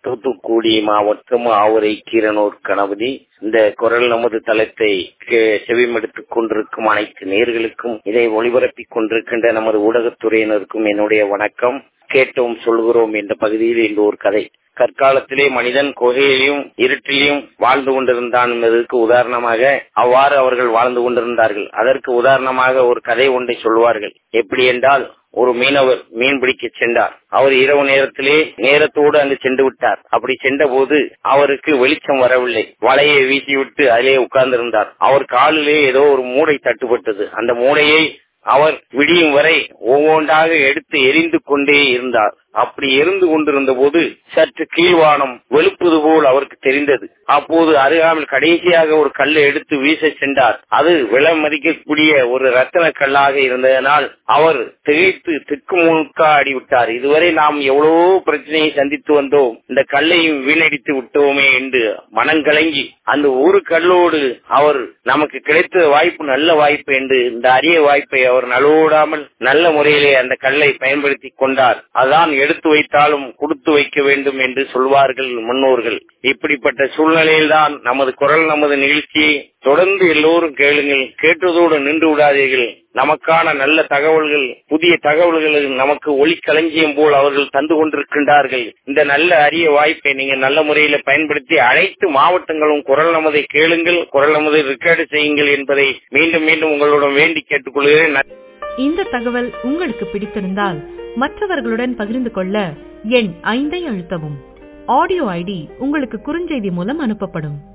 தூத்துக்குடி மாவட்டம் ஆவரை கீரனூர் கணபதி இந்த குரல் நமது தளத்தை செவிமடுத்துக் கொண்டிருக்கும் அனைத்து நேர்களுக்கும் இதை ஒளிபரப்பிக் கொண்டிருக்கின்ற நமது ஊடகத்துறையினருக்கும் என்னுடைய வணக்கம் கேட்டோம் சொல்கிறோம் என்ற பகுதியில் இந்த ஒரு கதை கற்காலத்திலே மனிதன் குகையிலும் இருட்டிலையும் வாழ்ந்து கொண்டிருந்தான் என்பதற்கு உதாரணமாக அவ்வாறு அவர்கள் வாழ்ந்து கொண்டிருந்தார்கள் அதற்கு உதாரணமாக ஒரு கதை ஒன்றை சொல்வார்கள் எப்படி என்றால் ஒரு மீனவர் மீன் பிடிக்க சென்றார் அவர் இரவு நேரத்திலே நேரத்தோடு அங்கு சென்று விட்டார் அப்படி சென்ற போது அவருக்கு வெளிச்சம் வரவில்லை வலையை வீசிவிட்டு அதிலே உட்கார்ந்திருந்தார் அவர் காலிலே ஏதோ ஒரு மூடை தட்டுப்பட்டது அந்த மூடையை அவர் விடியும் வரை ஒவ்வொன்றாக எடுத்து எரிந்து கொண்டே இருந்தார் அப்படி எரிந்து கொண்டிருந்த போது சற்று கீழ்வானம் வெளுப்பது போல் அவருக்கு தெரிந்தது அப்போது அருகாமல் கடைசியாக ஒரு கல்லை எடுத்து வீச சென்றார் அது விலை மதிக்கக்கூடிய ஒரு ரத்தன கல்லாக இருந்ததனால் அவர் திகைத்து திக்கு முழுக்கா ஆடிவிட்டார் இதுவரை நாம் எவ்வளவோ பிரச்சனையை சந்தித்து வந்தோம் இந்த கல்லையும் வீணடித்து விட்டோமே என்று மனங்கலங்கி அந்த ஒரு கல்லோடு அவர் நமக்கு கிடைத்த வாய்ப்பு நல்ல வாய்ப்பு என்று இந்த அரிய வாய்ப்பை அவர் நலவோடாமல் நல்ல முறையிலே அந்த கல்லை பயன்படுத்தி கொண்டார் அதான் எடுத்து வைத்தாலும் கொடுத்து வைக்க வேண்டும் என்று சொல்வார்கள் முன்னோர்கள் இப்படிப்பட்ட சூழ்நிலையில் தான் நமது குரல் நமது நிகழ்ச்சியை தொடர்ந்து எல்லோரும் கேளுங்கள் கேட்டதோடு நின்று விடாதீர்கள் நமக்கான நல்ல தகவல்கள் புதிய தகவல்கள் நமக்கு ஒளி களஞ்சியம் போல் அவர்கள் தந்து கொண்டிருக்கின்றார்கள் இந்த நல்ல அரிய வாய்ப்பை நீங்க நல்ல முறையில பயன்படுத்தி அனைத்து மாவட்டங்களும் குரல் நமதை கேளுங்கள் குரல் நமதை ரெக்கார்டு செய்யுங்கள் என்பதை மீண்டும் மீண்டும் உங்களுடன் வேண்டி கேட்டுக்கொள்கிறேன் இந்த தகவல் உங்களுக்கு பிடித்திருந்தால் மற்றவர்களுடன் பகிர்ந்து கொள்ள எண் ஐந்தை அழுத்தவும் ஆடியோ ஐடி உங்களுக்கு குறுஞ்செய்தி மூலம் அனுப்பப்படும்